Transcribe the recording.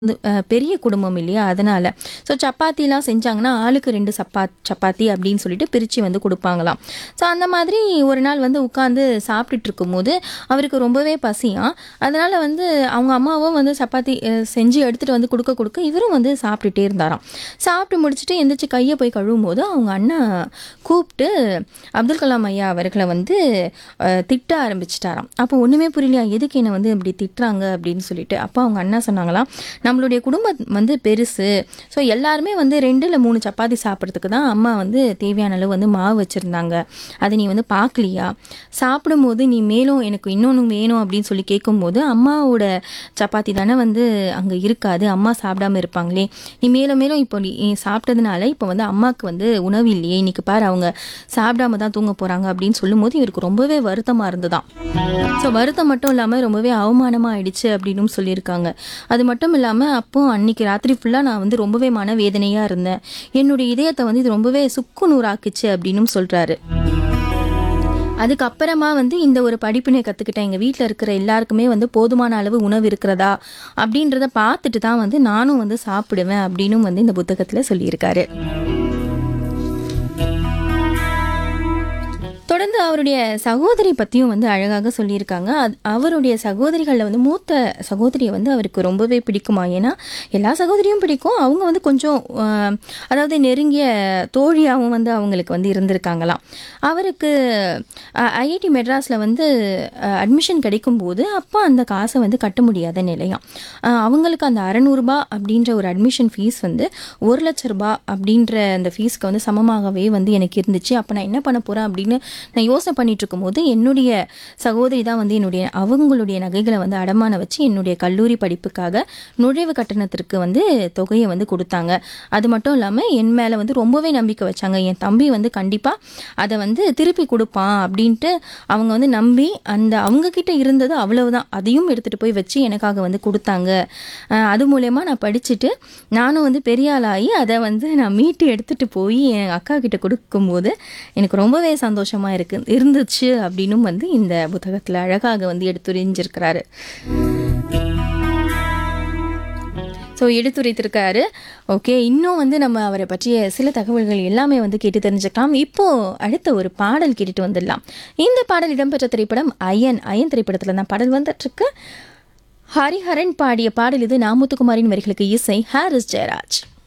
வந்து அஹ், பெரிய குடும்பம் இல்லையா அதனால ஸோ சப்பாத்திலாம் செஞ்சாங்கன்னா ஆளுக்கு ரெண்டு சப்பா சப்பாத்தி அப்படின்னு சொல்லிட்டு பிரித்து வந்து கொடுப்பாங்களாம் ஸோ அந்த மாதிரி ஒரு நாள் வந்து உட்காந்து சாப்பிட்டுட்டு இருக்கும்போது அவருக்கு ரொம்பவே பசியாம் அதனால வந்து அவங்க அம்மாவும் வந்து சப்பாத்தி அஹ், செஞ்சு எடுத்துகிட்டு வந்து கொடுக்க கொடுக்க இவரும் வந்து சாப்பிட்டுட்டே இருந்தாராம் சாப்பிட்டு முடிச்சுட்டு எந்திரிச்சு கையை போய் கழுவும் போது அவங்க அண்ணா கூப்பிட்டு அப்துல் கலாம் ஐயா அவர்களை வந்து அஹ், திட்ட ஆரம்பிச்சிட்டாராம் அப்போ ஒன்றுமே புரியலையா எதுக்கு என்னை வந்து இப்படி திட்டுறாங்க அப்படின்னு சொல்லிட்டு அப்போ அவங்க அண்ணா சொன்னாங்களாம் நம்மளுடைய குடும்பம் வந்து பெருசு ஸோ எல்லாருமே வந்து ரெண்டு இல்லை மூணு சப்பாத்தி சாப்பிட்றதுக்கு தான் அம்மா வந்து தேவையான அளவு வந்து மாவு வச்சுருந்தாங்க அதை நீ வந்து பார்க்கலையா சாப்பிடும்போது நீ மேலும் எனக்கு இன்னொன்று வேணும் அப்படின்னு சொல்லி கேட்கும்போது அம்மாவோட சப்பாத்தி தானே வந்து அங்கே இருக்காது அம்மா சாப்பிடாம இருப்பாங்களே நீ மேலும் மேலும் இப்போ நீ சாப்பிட்டதுனால இப்போ வந்து அம்மாவுக்கு வந்து உணவு இல்லையே இன்னைக்கு பாரு அவங்க சாப்பிடாம தான் தூங்க போகிறாங்க அப்படின்னு சொல்லும்போது இவருக்கு ரொம்பவே வருத்தமாக இருந்ததாம் ஸோ வருத்தம் மட்டும் இல்லாமல் ரொம்பவே அவமானமாக ஆயிடுச்சு அப்படின்னு சொல்லியிருக்காங்க அது மட்டும் இல்லாமல் அப்போ அன்னைக்கு ராத்திரி ஃபுல்லாக நான் வந்து ரொம்பவே மனவேதனையாக இருந்தேன் என்னுடைய இதயத்தை வந்து இது ரொம்பவே சுக்கு நூறாக்குச்சு அப்படின்னு சொல்கிறாரு அதுக்கப்புறமா வந்து இந்த ஒரு படிப்பினை கற்றுக்கிட்டேன் எங்கள் வீட்டில் இருக்கிற எல்லாருக்குமே வந்து போதுமான அளவு உணவு இருக்கிறதா அப்படின்றத பார்த்துட்டு தான் வந்து நானும் வந்து சாப்பிடுவேன் அப்படின்னும் வந்து இந்த புத்தகத்தில் சொல்லியிருக்காரு தொடர்ந்து அவருடைய சகோதரி பற்றியும் வந்து அழகாக சொல்லியிருக்காங்க அது அவருடைய சகோதரிகளில் வந்து மூத்த சகோதரியை வந்து அவருக்கு ரொம்பவே பிடிக்குமா ஏன்னா எல்லா சகோதரியும் பிடிக்கும் அவங்க வந்து கொஞ்சம் ஆஹ், அதாவது நெருங்கிய தோழியாகவும் வந்து அவங்களுக்கு வந்து இருந்திருக்காங்களாம் அவருக்கு ஐஐடி மெட்ராஸில் வந்து அட்மிஷன் கிடைக்கும்போது அப்போ அந்த காசை வந்து கட்ட முடியாத நிலையாம் ஆஹ், அவங்களுக்கு அந்த அறநூறுபா அப்படின்ற ஒரு அட்மிஷன் ஃபீஸ் வந்து ஒரு லட்ச ரூபாய் அப்படின்ற அந்த ஃபீஸ்க்கு வந்து சமமாகவே வந்து எனக்கு இருந்துச்சு அப்போ நான் என்ன பண்ண போகிறேன் அப்படின்னு நான் யோசனை பண்ணிட்டு இருக்கும்போது என்னுடைய சகோதரி தான் வந்து என்னுடைய அவங்களுடைய நகைகளை வந்து அடமான வச்சு என்னுடைய கல்லூரி படிப்புக்காக நுழைவு கட்டணத்திற்கு வந்து தொகையை வந்து கொடுத்தாங்க அது மட்டும் இல்லாமல் என் மேலே வந்து ரொம்பவே நம்பிக்கை வச்சாங்க என் தம்பி வந்து கண்டிப்பாக அதை வந்து திருப்பி கொடுப்பான் அப்படின்ட்டு அவங்க வந்து நம்பி அந்த அவங்க கிட்ட இருந்தது அவ்வளவுதான் அதையும் எடுத்துகிட்டு போய் வச்சு எனக்காக வந்து கொடுத்தாங்க அஹ் அது மூலயமா நான் படிச்சுட்டு நானும் வந்து பெரிய ஆளாகி அதை வந்து நான் மீட்டு எடுத்துகிட்டு போய் என் அக்கா கிட்ட கொடுக்கும்போது எனக்கு ரொம்பவே சந்தோஷமாக இருக்கு இருந்துச்சு அப்படின்னும் வந்து இந்த புத்தகத்தில் அழகாக வந்து எடுத்துரைஞ்சிருக்கிறாரு ஸோ எடுத்துரைத்திருக்காரு ஓகே இன்னும் வந்து நம்ம அவரை பற்றிய சில தகவல்கள் எல்லாமே வந்து கேட்டு தெரிஞ்சுக்கலாம் இப்போ அடுத்த ஒரு பாடல் கேட்டுட்டு வந்துடலாம் இந்த பாடல் இடம்பெற்ற திரைப்படம் அயன் அயன் திரைப்படத்தில் தான் பாடல் வந்துட்டுருக்கு ஹரிஹரன் பாடிய பாடல் இது நாமுத்துக்குமாரின் வரிகளுக்கு இசை ஹாரிஸ் ஜெயராஜ்